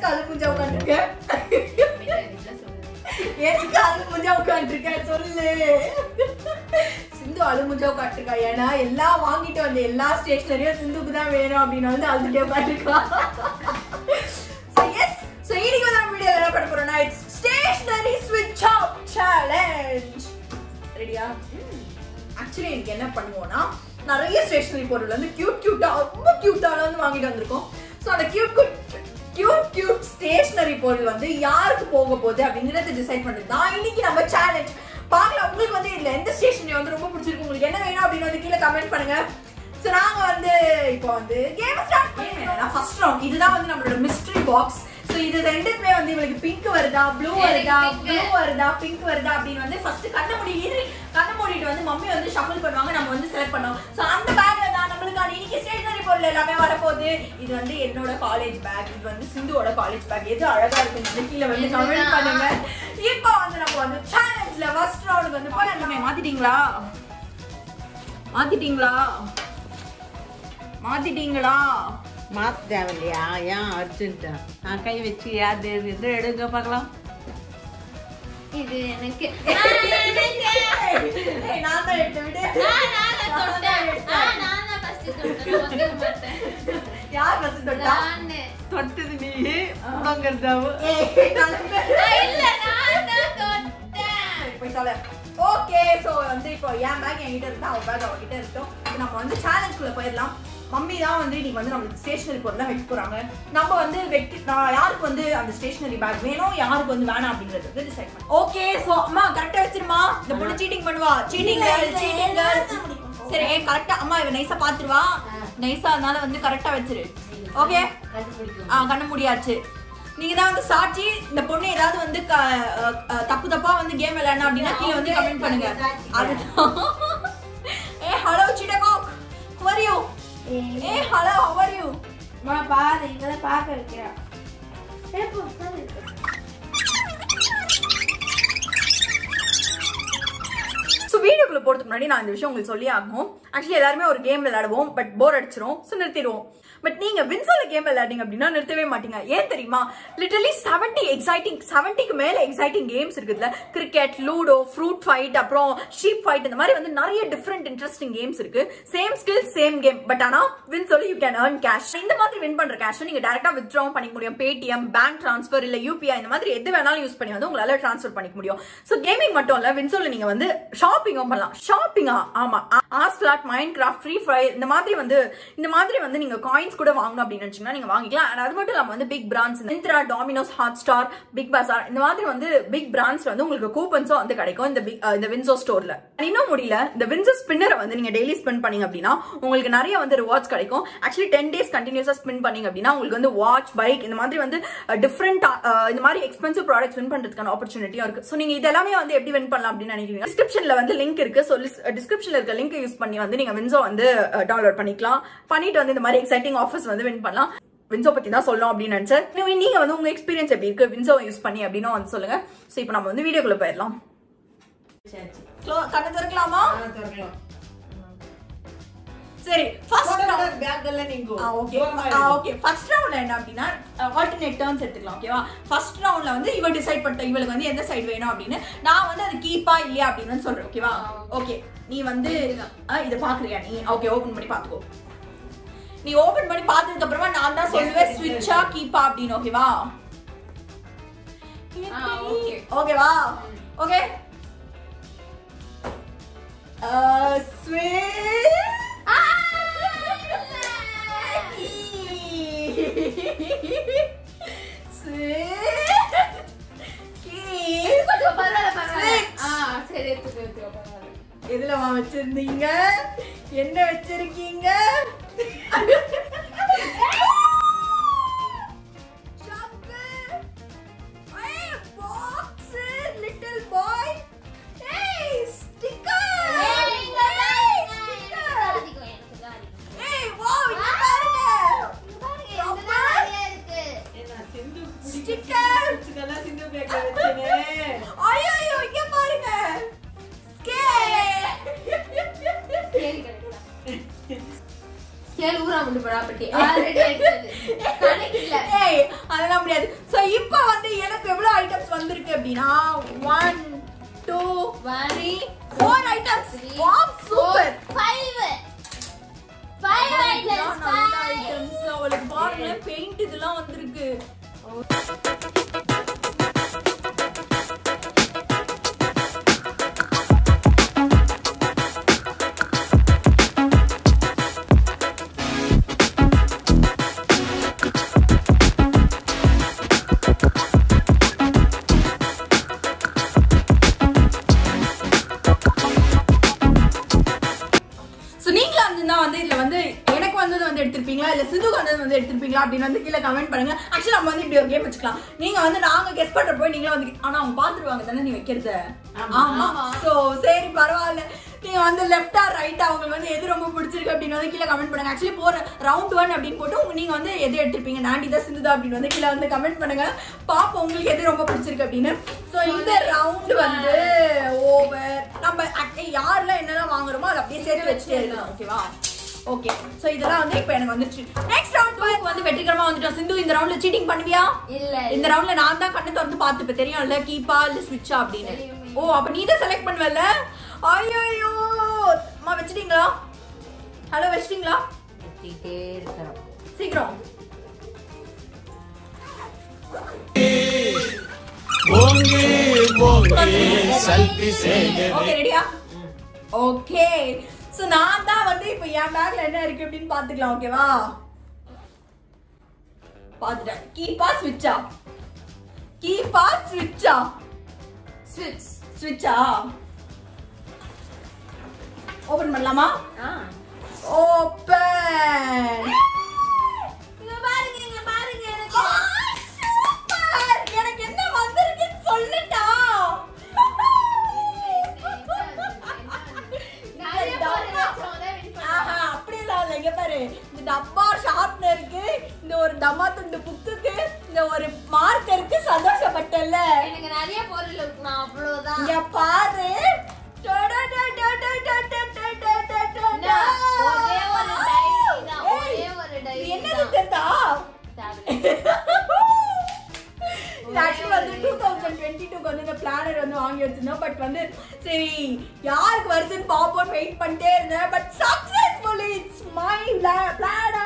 அழு முஞ்சா உட்காந்துருக்க எதுக்கு அழு முஞ்சா உட்காந்துருக்க சொல்லு சிந்து அழு முஞ்சா உட்காந்துருக்கா ஏன்னா எல்லாம் வாங்கிட்டு வந்த எல்லா ஸ்டேஷனரியும் சிந்துக்கு தான் வேணும் அப்படின்னு வந்து அழுதுட்டே உட்காந்துருக்கா ஸோ எஸ் ஸோ இன்னைக்கு வந்து நம்ம வீடியோவில் என்ன பண்ண போறோம்னா இட்ஸ் ஸ்டேஷனரி ஸ்விட்ச் ஆஃப் சேலஞ்ச் ரெடியா ஆக்சுவலி எனக்கு என்ன பண்ணுவோம்னா நிறைய ஸ்டேஷனரி பொருள் வந்து கியூட் கியூட்டா ரொம்ப கியூட்டால வந்து வாங்கிட்டு வந்திருக்கோம் ஸோ அந்த cute cute cute cute stationery பொருள் வந்து யாருக்கு போக போகுது அப்படிங்கறத டிசைட் பண்ணுறது தான் இன்னைக்கு நம்ம சேலஞ்ச் பார்க்கலாம் உங்களுக்கு வந்து இதுல எந்த ஸ்டேஷனரி வந்து ரொம்ப பிடிச்சிருக்கு உங்களுக்கு என்ன வேணும் அப்படின்னு வந்து கீழே கமெண்ட் பண்ணுங்க ஸோ நாங்க வந்து இப்போ வந்து கேம் ஸ்டார்ட் பண்ணிடுறோம் ஃபர்ஸ்ட் ரவுண்ட் இதுதான் வந்து நம்மளோட மிஸ்ட்ரி பாக்ஸ் ஸோ இது ரெண்டுமே வந்து இவளுக்கு பிங்க் வருதா ப்ளூ வருதா pink. ப்ளூ வருதா பிங்க் வருதா அப்படின்னு வந்து ஃபர்ஸ்ட் கண்ண மூடி இரு கண்ண மூடிட்டு வந்து மம்மி வந்து ஷஃபிள் பண்ணுவாங்க நம்ம வந்து செலக்ட் பண்ணோம் ஸோ அந்த பேக்ல தான் நம்மளுக்கான இன்னைக்கு ஸ்டேஷனரி பொருள் எல்லாமே வரப்போகுது இது வந்து என்னோட காலேஜ் பேக் இது வந்து சிந்துவோட காலேஜ் பேக் எது அழகா இருக்கு கீழே வந்து கமெண்ட் பண்ணுங்க இப்போ வந்து நம்ம வந்து சேலஞ்ச்ல ஃபர்ஸ்ட் ரவுண்டுக்கு வந்து போய் மாத்திட்டீங்களா மாத்திட்டீங்களா மாத்திட்டீங்களா மாத்த தேவையில்லையா ஏன் அர்ஜென்ட்டா நான் கை வச்சு யாரு எது எடுங்க பார்க்கலாம் இது எனக்கு ஏய், நான் தான் எடுத்து விடு யார் ஃபர்ஸ்ட் தொட்டா தொட்டது நீ உடங்கிறதாவும் ஏய், நான் போய் சொல்ல ஓகே சோ வந்து இப்போ என் பேக் என்கிட்ட இருந்தா அவ பேக் அவகிட்ட இருக்கட்டும் இப்போ நம்ம வந்து சேலஞ்சுக்குள்ள போயிடலாம் மம்மி தான் வந்து இன்னைக்கு வந்து நம்மளுக்கு ஸ்டேஷனரி பொருள்லாம் வைக்க போறாங்க நம்ம வந்து வெட்டி நான் யாருக்கு வந்து அந்த ஸ்டேஷனரி பேக் வேணும் யாருக்கு வந்து வேணாம் அப்படிங்கறது வந்து டிசைட் பண்ண ஓகே சோ அம்மா கரெக்டா வச்சிருமா இந்த பொண்ணு சீட்டிங் பண்ணுவா சீட்டிங் கேர்ள் சீட்டிங் கேர்ள் சரி கரெக்டா அம்மா இவ நைஸா பாத்துருவா நைஸா அதனால வந்து கரெக்டா வச்சிரு ஓகே ஆ கண்ண முடியாச்சு நீங்க தான் வந்து சாட்சி இந்த பொண்ணு ஏதாவது வந்து க- அஹ் அஹ் தப்பு தப்பா வந்து கேம் விளையாடணும் அப்படின்னா கீழே வந்து கமெண்ட் பண்ணுங்க அதுதான் ஏ ஹலோ சிடகோ ஹவர் யூ ஏ ஹலோ ஹவர் யூ பாரு இவரை பார்க்க வைக்கிறா ஸோ வீடியோக்குள்ள போறதுக்கு முன்னாடி நான் இந்த விஷயம் உங்களுக்கு சொல்லி ஆகணும் ஆக்சுவலி எல்லாருமே ஒரு கேம் விளையாடுவோம் பட் போர் அடிச்சிரும் ஸோ நிறுத்திடுவோம் பட் நீங்க வின்சோல கேம் விளையாடிங்க அப்படின்னா நிறுத்தவே மாட்டீங்க ஏன் தெரியுமா லிட்டரலி செவன்டி எக்ஸைட்டிங் செவன்ட்டிக்கு மேல எக்ஸைட்டிங் கேம்ஸ் இருக்குதுல கிரிக்கெட் லூடோ ஃப்ரூட் ஃபைட் அப்புறம் ஷீப் ஃபைட் இந்த மாதிரி வந்து நிறைய டிஃப்ரெண்ட் இன்ட்ரெஸ்டிங் கேம்ஸ் இருக்கு same skill same game but ஆனா வின்சோல யூ கேன் earn கேஷ் இந்த மாதிரி வின் பண்ற கேஷ் நீங்க டேரக்டா வித்ட்ரா பண்ணிக்க முடியும் பேடிஎம் பேங்க் ட்ரான்ஸ்ஃபர் இல்ல யூபிஐ இந்த மாதிரி எது வேணாலும் யூஸ் பண்ணி வந்து உங்களால ட்ரான்ஸ்ஃபர் பண்ணிக்க முடியும் ஸோ கேமிங் மட்டும் இல்ல வின்சோல நீங்க வந்து ஷாப்பிங்கும் பண்ணலாம் ஷாப்பிங்கா ஆமா Asphalt Minecraft Free Fire இந்த மாதிரி வந்து இந்த மாதிரி வந்து நீங்க காயின்ஸ் கூட வாங்கணும் அப்படின்னு நினைச்சீங்கன்னா நீங்க வாங்கிக்கலாம் And அது மட்டும் இல்லாம வந்து big brands Myntra Domino's Hotstar Big Bazaar இந்த மாதிரி வந்து பிக் பிராண்ட்ஸ் வந்து உங்களுக்கு கூப்பன்ஸும் வந்து கிடைக்கும் இந்த பிக் இந்த வின்சோ ஸ்டோர்ல இன்னும் முடியல இந்த வின்சோ ஸ்பின்னரை வந்து நீங்க டெய்லி ஸ்பெண்ட் பண்ணீங்க அப்படின்னா உங்களுக்கு நிறைய வந்து ரிவார்ட்ஸ் கிடைக்கும் ஆக்சுவலி டென் டேஸ் கண்டினியூஸா ஸ்பெண்ட் பண்ணீங்க அப்படின்னா உங்களுக்கு வந்து வாட்ச் பைக் இந்த மாதிரி வந்து டிஃப்ரெண்ட் இந்த மாதிரி எக்ஸ்பென்சிவ் ப்ராடக்ட்ஸ் வின் பண்றதுக்கான ஆப்பர்ச்சுனிட்டியும் இருக்கு ஸோ நீங்க இதெல்லாமே வந்து எப்படி வின் பண்ணலாம் அப்படின்னு நினைக்கிறீங்க டிஸ்கிரிப்ஷன்ல வந்து லிங்க் இருக்கு ஸோ டிஸ்கிரிப்ஷன்ல இருக்க லிங்க் யூஸ் பண்ணி வந்து நீங்க வின்சோ வந்து டவுன்லோட் பண்ணிக்கலாம் பண்ணிட்டு வந்து இந்த மாதிரி எக்ஸைட்டிங் ஆஃபர்ஸ் வந்து வின் பண்ணலாம் வின்சோ பத்தி தான் சொல்லணும் அப்படின்னு நினைச்சேன் நீங்க- நீங்க வந்து உங்க எக்ஸ்பீரியன்ஸ் எப்படி இருக்கு வின்சோ யூஸ் பண்ணி அப்படின்னு வந்து சொல்லுங்க ஸோ இப்போ நம்ம வந்து வீடியோக்குள்ள போயிடலாம் கண்ணு திறக்கலாமா சரி ஃபர்ஸ்ட் பேக்கல்ல நீங்க ஆ ஓகே ஆ ஓகே ஃபர்ஸ்ட் ரவுண்ட்ல என்ன அப்படின்னா ஆல்டர்னேட் டர்ன்ஸ் எடுத்துக்கலாம் ஓகேவா ஃபர்ஸ்ட் ரவுண்ட்ல வந்து இவ டிசைட் பண்ணிட்ட இவளுக்கு வந்து எந்த சைடு வேணும் அப்படின்னு நான் வந்து அது கீப்பா இல்லையா அப்படின்னு வந்து சொல்றேன் ஓகேவா ஓகே நீ வந்து ஆ, இத பாக்குறியா நீ ஓகே ஓபன் பண்ணி பாத்துக்கோ நீ ஓபன் பண்ணி பார்த்ததுக்கு அப்புறமா நான் தான் சொல்லுவேன் ஸ்விட்சா கீப்பா அப்படின்னு ஓகேவா okay. ஓகேவா ஓகே ஸ்விட்ச் எதுலமா வச்சிருந்தீங்க என்ன வச்சிருக்கீங்க லிட்டில் பாய் ஏய் ஸ்டிக்கர் கேளு ஊரா முட்டு போடா பட்டி ஆல்ரெடி எடுத்தது கணக்கு இல்ல ஏய் அதெல்லாம் முடியாது சோ இப்போ வந்து எனக்கு எவ்வளவு ஐட்டம்ஸ் வந்திருக்கு அப்படின்னா one two One, three four items three, wow super five five items five items அவளுக்கு பாருங்க பெயிண்ட் இதெல்லாம் வந்திருக்கு ஸோ நீங்களும் வந்து வந்து இதுல வந்து எனக்கு வந்தது வந்து எடுத்திருப்பீங்களா இல்ல சிந்துக்கு வந்தது வந்து எடுத்திருப்பீங்களா அப்படின்னு வந்து கீழே கமெண்ட் பண்ணுங்க ஆக்சுவலி நம்ம வந்து இப்படி ஒரு கேம் வச்சுக்கலாம் நீங்க வந்து நாங்க கெஸ் பண்றப்போ நீங்களும் வந்து ஆனா அவங்க பாத்துருவாங்க தானே நீ வைக்கிறது ஆமா சோ சரி பரவாயில்ல நீங்க வந்து லெஃப்டா ரைட்டா உங்களுக்கு வந்து எது ரொம்ப பிடிச்சிருக்கு அப்படின்னு வந்து கீழே கமெண்ட் பண்ணுங்க ஆக்சுவலி போற ரவுண்ட் ஒன் அப்படின்னு போட்டு உங்க நீங்க வந்து எது எடுத்திருப்பீங்க நாண்டி தான் சிந்துதா அப்படின்னு வந்து கீழே வந்து கமெண்ட் பண்ணுங்க பாப்போம் உங்களுக்கு எது ரொம்ப பிடிச்சிருக்கு அப்படின்னு சோ இந்த ரவுண்ட் வந்து ஓவர் நம்ம actually யாரெல்லாம் என்னெல்லாம் வாங்குறோமோ அதை அப்படியே சேர்த்து வச்சுட்டே இருக்கலாம் ஓகேவா ஓகே சோ இதெல்லாம் வந்து இப்போ எனக்கு வந்துச்சு நெக்ஸ்ட் ரவுண்ட் வந்து வெற்றிகரமா வந்துட்டோம் சிந்து இந்த ரவுண்ட்ல சீட்டிங் பண்ணுவியா இல்ல இந்த ரவுண்ட்ல நான் தான் கண்ணு திறந்து பார்த்துப்பேன் தெரியும்ல கீப்பா இல்ல ஸ்விட்சா அப்படின்னு தெரியுமே. ஓ அப்ப நீ தான் செலக்ட் பண்ணுவல ஐயோ அம்மா வச்சிட்டீங்களா ஹலோ வச்சிட்டீங்களா வச்சுக்கிட்டே இருக்கிறோம் சீக்கிரம் ஓங்கி ஓங்கி சல்பி சேகரே ஓகே ரெடியா ஓகே சோ நான் தான் வந்து இப்போ என் பேக்ல என்ன இருக்கு அப்படின்னு பாத்துக்கலாம் ஓகேவா பாத்துட்டேன் கீப்பா ஸ்விட்சா கீப்பா ஸ்விட்சா ஸ்விட்ச் ஸ்விட்சா ஓபன் பண்ணலாமா ஆ ஓபன் இங்க பாருங்க இங்க பாருங்க எனக்கு எனக்கு என்ன வந்திருக்குன்னு சொல்லுடா நிறைய பேர் நினைச்சவங்க தான் win பண்ணாங்க. ஆஹா, அப்படியெல்லாம் இல்ல. இங்க பாரு இந்த டப்பா ஷார்ப்னருக்கு இந்த ஒரு டம்மா துண்டு புக்குக்கு இந்த ஒரு மார்க்கருக்கு சந்தோஷப்பட்டல எனக்கு நிறைய பொருள் இருக்கு நான் அவ்வளவுதான் இங்க பாரு டடா டா டா டா டா டா டா டா டா டா டா. ஒரே ஒரு டைரி தான் ஏய், ஒரே ஒரு இது டைரி என்னது தான் தெரியுதா? tablet. இது actually வந்து 2022 க்கு வந்து இந்த planner வந்து வாங்கி வச்சிருந்தோம். But வந்து சரி யாருக்கு வருதுன்னு பாப்போம்னு wait பண்ணிட்டே இருந்தேன். But successfully it's my la- planner.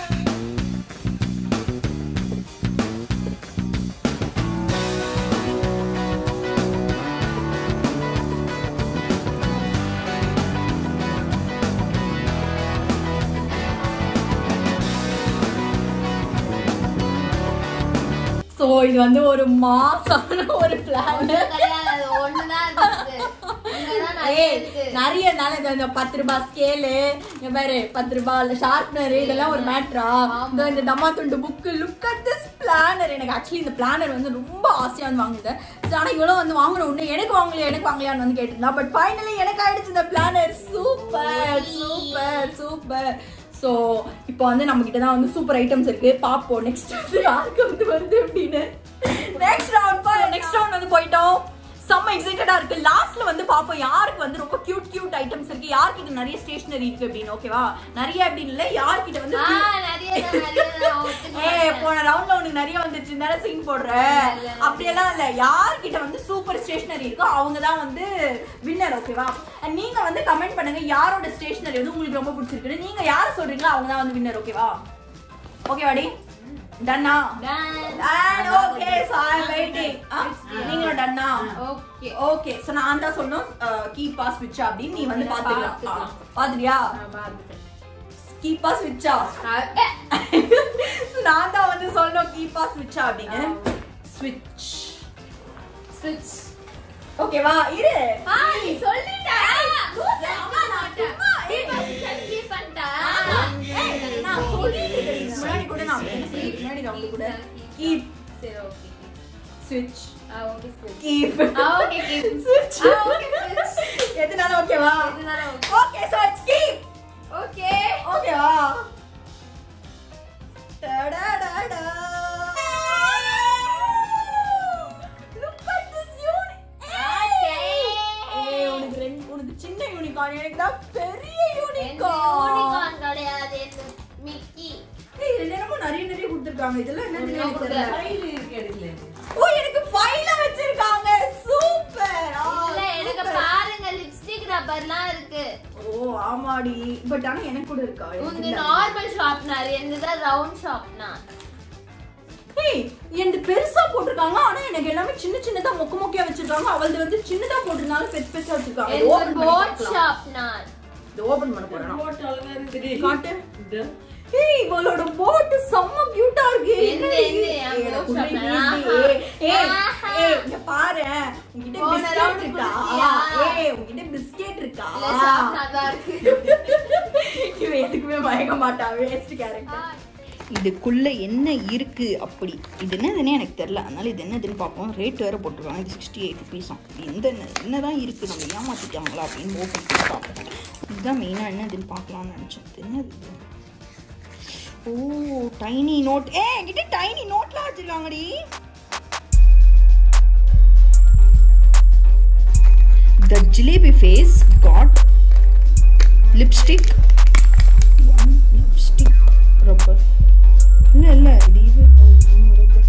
So, இது வந்து ஒரு மாசான ஒரு பிளான் ஒண்ணும் கிடையாது அது ஒண்ணுதான் இருக்குது இங்கதான் நிறைய ஏய், இருக்கு நிறைய இருந்தாலும் இந்த- இந்த பத்து ரூபாய் ஸ்கேலு இங்க பாரு பத்து ரூபாய் ஷார்ப்னர் இதெல்லாம் ஒரு மேட்ரா இந்த இந்த தம்மா துண்டு book look at this planner எனக்கு ஆக்சுவலி இந்த பிளானர் வந்து ரொம்ப ஆசையா வந்து வாங்குனேன் ஆனா இவ்வளவு வந்து வாங்குற உடனே எனக்கு வாங்கலையா எனக்கு வாங்கலையான்னு வந்து கேட்டிருந்தா பட் ஃபைனலி எனக்கு ஆயிடுச்சு இந்த planner super super super so இப்போ வந்து நம்ம கிட்ட தான் வந்து சூப்பர் ஐட்டம்ஸ் இருக்கு பாப்போம் நெக்ஸ்ட் வந்து யாருக்கு வந்து வருது அப்படின்னு நெக்ஸ்ட் ரவுண்ட் நெக்ஸ்ட் ரவுண்ட் வந்து போயிட்டோம் செம்ம எக்ஸைட்டடா இருக்கு லாஸ்ட்ல வந்து பாப்போம் யாருக்கு வந்து ரொம்ப கியூட் கியூட் ஐட்டம்ஸ் இருக்கு யார்கிட்ட நிறைய ஸ்டேஷனரி இருக்கு அப்படின்னு ஓகேவா நிறைய அப்படின்னு இல்ல யார்கிட்ட வந்து ஆ, நிறைய தான், நிறைய தான், நான் ஒத்துக்க ஏய் மாட்டேன். போன ரவுண்ட்ல உனக்கு நிறைய வந்துச்சு தானே சீன் போடுற இல்ல, இல்ல. அப்படியெல்லாம் இல்ல யார்கிட்ட வந்து சூப்பர் ஸ்டேஷனரி இருக்கோ அவங்க தான் வந்து வின்னர் ஓகேவா And நீங்க வந்து கமெண்ட் பண்ணுங்க யாரோட ஸ்டேஷனரி வந்து உங்களுக்கு ரொம்ப பிடிச்சிருக்கு நீங்க யார சொல்றீங்களோ அவங்க தான் வந்து வின்னர் ஓகேவா ஓகேவாடி டன்னா Done. And okay so I am waiting நீங்களும் டன்னா Okay. ஓகே சோ நான் தான் சொன்னோம் கீப்பா ஸ்விட்ச் அப்படின்னு நீ வந்து நான் பாத்துக்கலாம் பாத்துக்கலாம். பாத்துறியா நான் பார்த்துட்டேன். கீப்பா ஸ்விட்சா Okay. நான் தான் வந்து சொல்லணும் கீப்பா ஸ்விட்சா அப்படின்னு ஸ்விட்ச் Switch. ஓகேவா இரு ஆ, நீ சொல்லிட்ட. லூசு, அம்மா, நான் சும்மா, ஏய். Keep பண்ணிட்டேன், keep பண்ணிட்டேன். ஏய், நான் சொல்லிட்டு இருக்கேன். முன்னாடி கூட நான் என்ன சொல்லிட்டு முன்னாடி ரவுண்டு கூட கீப் சரி, okay. ஸ்விட்ச் ஆ, okay, switch. கீப் ஆ, okay, keep. ஸ்விட்ச் ஆ, okay, switch. எதுனாலும் ஓகேவா எதுனாலும் okay. Okay so it's keep Okay. ஓகேவா டடடடா Look at this uni- ஏய், உனக்கு ரெண்டு- உனக்கு சின்ன யூனிகார்ன் எனக்கு தான் பெரிய எந்த யூனிகார்ன் unicorn கிடையாது. எந்த கொடுத்துருக்காங்க இதெல்லாம் என்னன்னு எனக்கு தெரியல ஃபைல் இருக்கு எடுக்கல ஓ எனக்கு ஃபைல வச்சிருக்காங்க சூப்பர் இல்ல எனக்கு பாருங்க லிப்ஸ்டிக் ரப்பர்லாம் இருக்கு ஓ ஆமாடி பட் ஆனா எனக்கு கூட இருக்கா எனக்கு உங்க இல்ல. நார்மல் ஷார்ப்னர் என்னதான் ரவுண்ட் ஷார்ப்னர் ஏய் எனக்கு பெருசா போட்டிருக்காங்க ஆனா எனக்கு எல்லாமே சின்ன சின்னதா மொக்க மொக்கையா வச்சிருக்காங்க அவளது வந்து சின்னதா போட்டிருந்தாலும் பெருசு பெருசா வச்சிருக்காங்க எனக்கு ஓபன் போட் ஷார்ப்னர் ஓபன் பண்ண போறேன் நான். போட்டு அழகா இருக்குது காட்டு இது. ஏய் இவளோட போட் செம்ம கியூட்டா இருக்கு எந்த, என்ன எந்த? இது? என் ஏய், எனக்கு boat உண்மையிலே shop-ஆ? ஏய், ஏய், ஆஹா. ஏய், இங்க பாரு உன்கிட்ட போன பிஸ்கெட் round இருக்கா குடுத்தியா? ஏய் உன்கிட்ட பிஸ்கெட் இருக்கா இல்ல ஷார்ப்னர் தான் இருக்கு இவ எதுக்குமே மயங்க மாட்டா வேஸ்ட் கேரக்டர் இதுக்குள்ள என்ன இருக்கு அப்படி இது என்னதுன்னு எனக்கு தெரியல அதனால இது என்னதுன்னு பார்ப்போம் ரேட் வேற போட்டிருக்காங்க இது சிக்ஸ்டி எயிட் ருபீஸாம் எந்த என்னதான் இருக்கு நம்ம ஏமாத்திட்டாங்களா அப்படின்னு ஓப்பன் பண்ணி பார்ப்போம் இதுதான் மெயினாக என்னதுன்னு பார்க்கலாம்னு நினச்சேன் இது என்னது இது? ஓ டைனி நோட் ஏ என்கிட்ட டைனி நோட்லாம் வச்சிருக்காங்கடி The jalebi face got lipstick one lipstick rubber இல்ல இல்ல இது இது ரப்பர்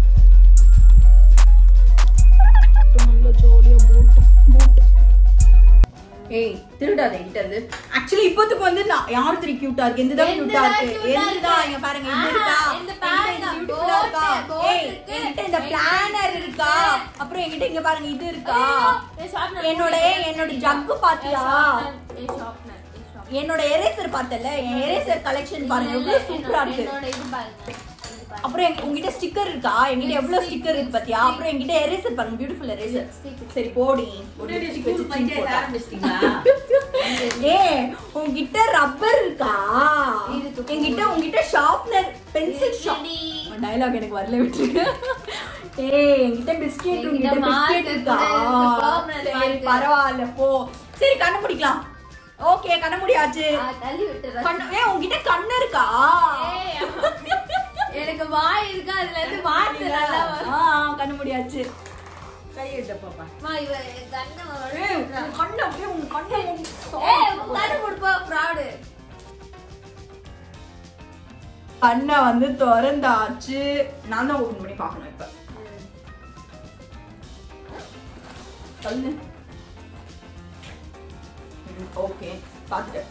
நல்ல ஜாலியா போட்டோம் போட்டு ஏய் திருடாத என்கிட்ட இருந்து ஆக்சுவலி இப்போதுக்கு வந்து நான் யார் திரி கியூட்டா இருக்கு எந்த தான் கியூட்டா எந்ததான் இருக்கு cute ஆ எந்ததா இருக்கு? இங்க பாருங்க இது ஆஹா, இருக்கா இந்த என்கிட்ட பாருங்க, இது beautiful-ஆ boat, இருக்கா boat ஏய் இருக்கு. என்கிட்ட இந்த பிளானர் இருக்கா அப்புறம் என்கிட்ட இங்க பாருங்க இது இருக்கா என்னோட என்னோட ஜக்கு பாத்தியா என்னோட எரேசர் பார்த்தல என் எரேசர் கலெக்ஷன் பாருங்க எவ்வளவு சூப்பரா இருக்கு என்னோட இது பாருங்க இது பாருங்க. அப்புறம் எங்க- உங்ககிட்ட ஸ்டிக்கர் இருக்கா என்கிட்ட எவ்வளவு ஸ்டிக்கர் இருக்கு பாத்தியா அப்புறம் என்கிட்ட எரேசர் பாருங்க பியூட்டிஃபுல் எரேசர் சரி போடி ஒரு முன்னாடி lipstick ஸ்கூல் வச்சு சீன் பஞ்சாயத்து போட்டா. ஆரம்பிச்சிட்டீங்களா ஏய் உன்கிட்ட ரப்பர் இருக்கா இருக்கு. என்கிட்ட உன்கிட்ட ஷார்ப்னர் பென்சில் ஷார்ப் இருக்குடி. டயலாக் எனக்கு வரல விட்டுருக்கு ஏய் என்கிட்ட பிஸ்கெட் என்கிட்ட உன்கிட்ட marker பிஸ்கெட் இருக்கா கூட இருக்கு, permanent சரி marker. பரவாயில்ல போ சரி கண்ணு முடிக்கலாம் ஓகே கண்ணு முடியாச்சு ஆ, தள்ளி விட்டுறேன் கண்ணு ஏய் உன்கிட்ட கண்ணு இருக்கா ஏய், ஆமா. எனக்கு வாய் இருக்கு அதுல இருந்து வார்த்தை நல்லா வரும் ஆ கண்ணு முடியாச்சு கையிட்ட பாப்பா அம்மா, இவ கண்ணை ஏய் விட்டுறா. உன் கண்ணு அப்படியே உன் கண்ணு ஏய், உன் கண்ணை கொடுப்பா, fraud. கண்ணை வந்து திறந்தாச்சு நான் தான் ஓபன் பண்ணி பார்க்கணும் இப்ப சொல்லு ஓகே பார்த்துட்டேன்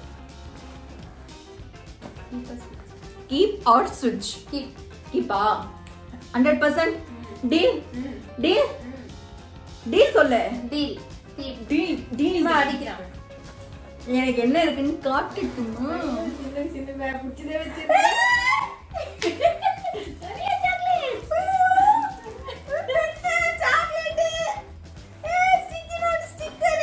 கீப் ஆர் சுவிட்ச் Keep. கீப்பா hundred percent deal deal deal சொல்லு Deal. Keep. டீல் டீல் இவன் அடிக்கிறான். எனக்கு என்ன இருக்குன்னு காட்டுட்டுமா சின்ன சின்ன பேர் பிடிச்சதே வச்சு நிறைய chocolates. ரெண்டு chocolate. ஏய், sticky note sticker.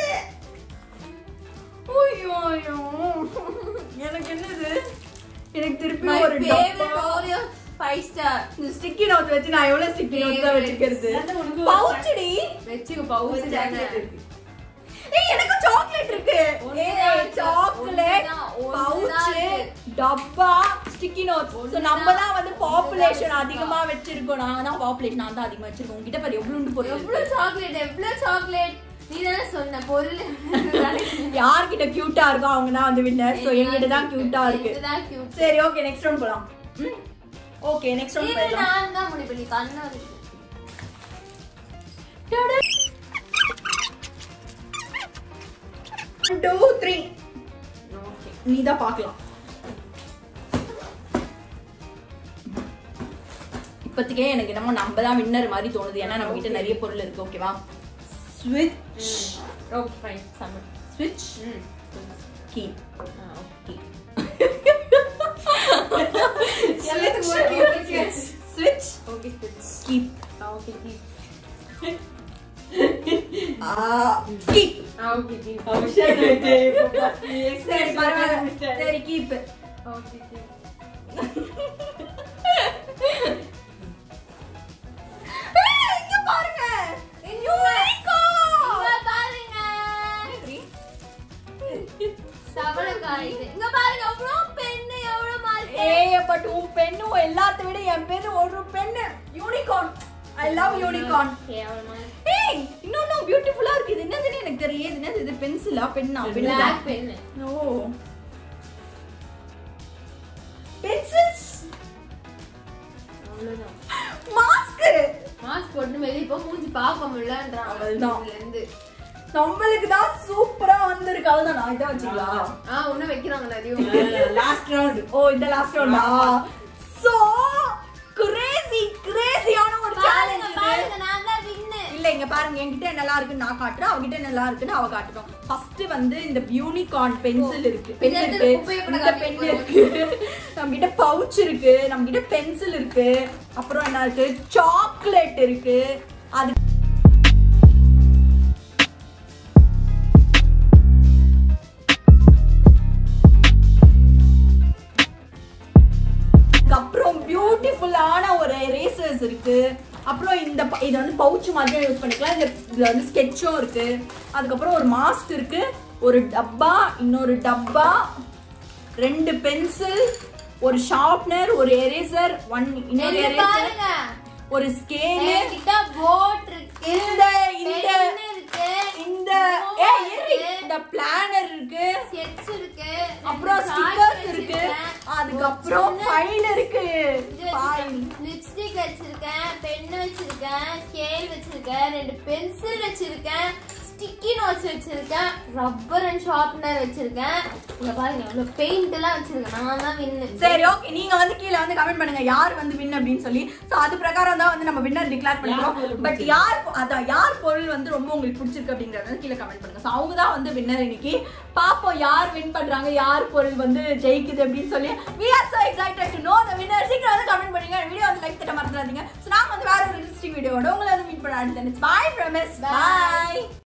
ஐயோ, ஐயோ. எனக்கு என்னது எனக்கு திருப்பி My ஒரு favorite டப்பா. Oreo five star. இந்த sticky note வச்சு நான் எவ்வளவு sticky note தான் வச்சுக்கிறது அதான் உனக்கு ஒரு பவுச்சுடி வச்சுக்கோ, pouch தானே. ஏய் எனக்கு சாக்லேட் இருக்கு ஒண்ணுதான் ஏய் இருக்கு. சாக்லேட் ஒண்ணுதான், ஒண்ணுதான் பவுச் இருக்கு. டப்பா ஸ்டிக்கி நோட்ஸ் சோ ஒண்ணுதான், நம்ம தான் வந்து பாப்புலேஷன் ஒண்ணுதான் அதிகமா வச்சிருக்கோம் நான் தான் பாப்புலேஷன் நான் தான் அதிகமா வச்சிருக்கோம் உங்ககிட்ட பாரு எவ்வளவு பொருள் எவ்வளவு இருக்கு. chocolate, எவ்வளவு chocolate. நீதானே சொன்ன பொருள் யார்கிட்ட கியூட்டா இருக்கோ அவங்க தான் வந்து வின்னர் சோ என்கிட்ட தான் கியூட்டா இருக்கு இதுதான் cute. சரி ஓகே நெக்ஸ்ட் ரவுண்ட் போலாம் ஓகே நெக்ஸ்ட் ரவுண்ட் இது போலாம் நான் தான் முடிவு பண்ணி கண்ணு வந்து ஒன் டூ த்ரீ நீ தான் பார்க்கலாம் இப்போதைக்கே எனக்கு என்னமோ நம்ம தான் வின்னர் மாதிரி தோணுது ஏன்னா நம்ம கிட்ட நிறைய பொருள் இருக்கு ஓகேவா ஸ்விட்ச் ஓகே ஃபைன் சம்மர் ஸ்விட்ச் கீ ஸ்விட்ச் okay keep okay keep keep okay keep சரி பரவாயில்ல சரி கீப் ஓகே கீப் இங்க பாருங்க யூனிகார்ன் இங்க பாருங்க சவளக்காய் இது. இங்க பாருங்க எவ்வளவு பென்னு எவ்வளவு மார்க் ஏய் பட் உன் பெண்ணு எல்லாத்த விட என் பேரு ஒரு பெண்ணு யூனிகார்ன் ஐ லவ் யூனிகார்ன் ஏய் இன்னொன்னு பியூட்டிஃபுல்லா இருக்கு இது என்னதுன்னு எனக்கு தெரியல இது என்னது இது பென்சிலா பென்னா பிளாக் பென்னு ஓ பென்சில்ஸ் பார்க்க முடியலன்றான் அவள்தான். இதுல இருந்து நம்மளுக்கு தான் சூப்பரா வந்திருக்கு அவ்வளவுதான் நான் இதை வச்சுக்கலாம் ஆ இன்னும் வைக்கிறாங்க நிறைய லாஸ்ட் ரவுண்ட் ஓ இந்த லாஸ்ட் ரவுண்டா சோ கிரேசி கிரேசியான ஒரு பாருங்க சேலஞ்ச் பாருங்க நான் தான் வின்னு இல்ல இங்க பாருங்க என்கிட்ட என்னலாம் இருக்குன்னு நான் காட்டுறேன் அவகிட்ட நல்லா இருக்குன்னு அவ காட்டுறோம் ஃபர்ஸ்ட் வந்து இந்த யூனிகார்ன் பென்சில் இருக்கு பென் இந்த இருக்கு குப்பையை கூட இந்த காமிக்க பென் போறோம். இருக்கு நம்ம கிட்ட பவுச் இருக்கு நம்ம கிட்ட பென்சில் இருக்கு அப்புறம் என்ன இருக்கு சாக்லேட் இருக்கு அது அப்புறம் பியூட்டிஃபுல்லான ஒரு ரேசர்ஸ் இருக்கு அப்புறம் இந்த ப- இது வந்து பவுச் மாதிரி யூஸ் பண்ணிக்கலாம் இந்த இதுல வந்து ஸ்கெட்சும் இருக்கு அதுக்கப்புறம் ஒரு மாஸ்க் இருக்கு ஒரு டப்பா இன்னொரு டப்பா ரெண்டு பென்சில் ஒரு ஷார்ப்னர் ஒரு எரேசர் ஒன் இன்னொரு இங்க எரேசர் பாருங்க ஒரு ஸ்கேலு என்கிட்ட போட் இருக்கு இந்த இந்த pen இருக்கு இந்த board ஏய் இரு, இருக்கு, இந்த பிளானர் இருக்கு sketch இருக்கு அப்புறம் ரெண்டு ஸ்டிக்கர்ஸ் chart இருக்கு வச்சிருக்கேன். அதுக்கப்புறம் ஃபைல் இருக்கு இது ஃபைல் வச்சிருக்கேன் லிப்ஸ்டிக் வச்சிருக்கேன் பென் வச்சிருக்கேன் ஸ்கேல் வச்சிருக்கேன் ரெண்டு பென்சில் வச்சிருக்கேன் ஸ்டிக்கி நோட்ஸ் வச்சிருக்கேன் ரப்பர் அண்ட் ஷார்ப்னர் வச்சிருக்கேன் இங்க பாருங்க எவ்வளவு பெயிண்ட் எல்லாம் வச்சிருக்கேன் நான் தான் வின்னு சரி ஓகே நீங்க வந்து கீழ வந்து கமெண்ட் பண்ணுங்க யார் வந்து வின் அப்படின்னு சொல்லி சோ அது பிரகாரம் தான் வந்து நம்ம வின்னர் டிக்ளேர் யார் பண்றோம் பொருள் பட் யார் பொ- அதான் யார் பொருள் வந்து ரொம்ப உங்களுக்கு பிடிச்சிருக்கு அப்படிங்கறத வந்து கீழ கமெண்ட் பண்ணுங்க சோ அவங்க தான் வந்து வின்னர் இன்னைக்கு பாப்போம் யார் வின் பண்றாங்க யார் பொருள் வந்து ஜெயிக்குது அப்படின்னு சொல்லி we are so excited to know the winner சீக்கிரம் வந்து கமெண்ட் பண்ணுங்க வீடியோ வந்து லைக் தட்ட மறந்துடாதீங்க சோ நாங்க வந்து வேற ஒரு இன்ட்ரெஸ்டிங் வீடியோட உங்களை வந்து மீட் பண்ண அடுத்து பை ஃப்ரம் பை